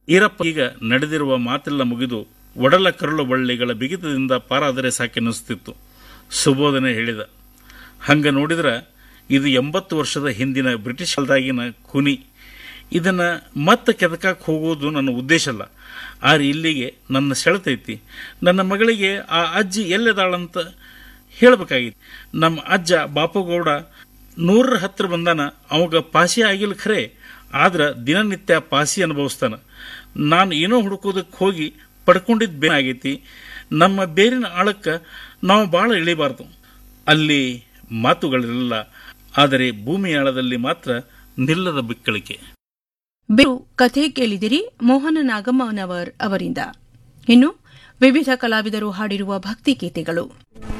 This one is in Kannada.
ಈರಪ್ಪ ಈಗ ನಡೆದಿರುವ ಮಾತೆಲ್ಲ ಮುಗಿದು ಒಡಲ ಕರುಳು ಬಳ್ಳಿಗಳ ಬಿಗಿತದಿಂದ ಪಾರಾದರೆ ಸಾಕೆನ್ನಿಸ್ತಿತ್ತು ಸುಬೋಧನೆ ಹೇಳಿದ ಹಂಗ ನೋಡಿದ್ರೆ ಇದು ಎಂಬತ್ತು ವರ್ಷದ ಹಿಂದಿನ ಬ್ರಿಟಿಷ್ ಕಾಲದಾಗಿನ ಕುನಿ ಇದನ್ನು ಮತ್ತೆ ಕೆದಕಕ್ಕೆ ಹೋಗೋದು ನನ್ನ ಉದ್ದೇಶ ಅಲ್ಲ ಆದ್ರೆ ಇಲ್ಲಿಗೆ ನನ್ನ ಸೆಳೆತೈತಿ ನನ್ನ ಮಗಳಿಗೆ ಆ ಅಜ್ಜಿ ಎಲ್ಲದಾಳಂತ ಹೇಳಬೇಕಾಗಿತ್ತು ನಮ್ಮ ಅಜ್ಜ ಬಾಪುಗೌಡ ನೂರರ ಹತ್ರ ಬಂದಾನ ಅವಾಗ ಪಾಸಿ ಆಗಿಲ್ಲ ಖರೆ ಆದ್ರೆ ದಿನನಿತ್ಯ ಪಾಸಿ ಅನುಭವಿಸ್ತಾನ ನಾನು ಏನೋ ಹುಡುಕೋದಕ್ಕೆ ಹೋಗಿ ಪಡ್ಕೊಂಡಿದ್ದು ಬೇರೆ ಆಗೈತಿ ನಮ್ಮ ಬೇರಿನ ಆಳಕ್ಕೆ ನಾವು ಭಾಳ ಇಳಿಬಾರ್ದು ಅಲ್ಲಿ ಮಾತುಗಳಿರಲಿಲ್ಲ ಆದರೆ ಭೂಮಿ ಆಳದಲ್ಲಿ ಮಾತ್ರ ನಿಲ್ಲದ ಬಿಕ್ಕಳಿಕೆ ಬೇರು ಕಥೆ ಕೇಳಿದಿರಿ ಮೋಹನ ನಾಗಮ್ಮನವರ್ ಅವರಿಂದ ಇನ್ನು ವಿವಿಧ ಕಲಾವಿದರು ಹಾಡಿರುವ ಭಕ್ತಿಗೀತೆಗಳು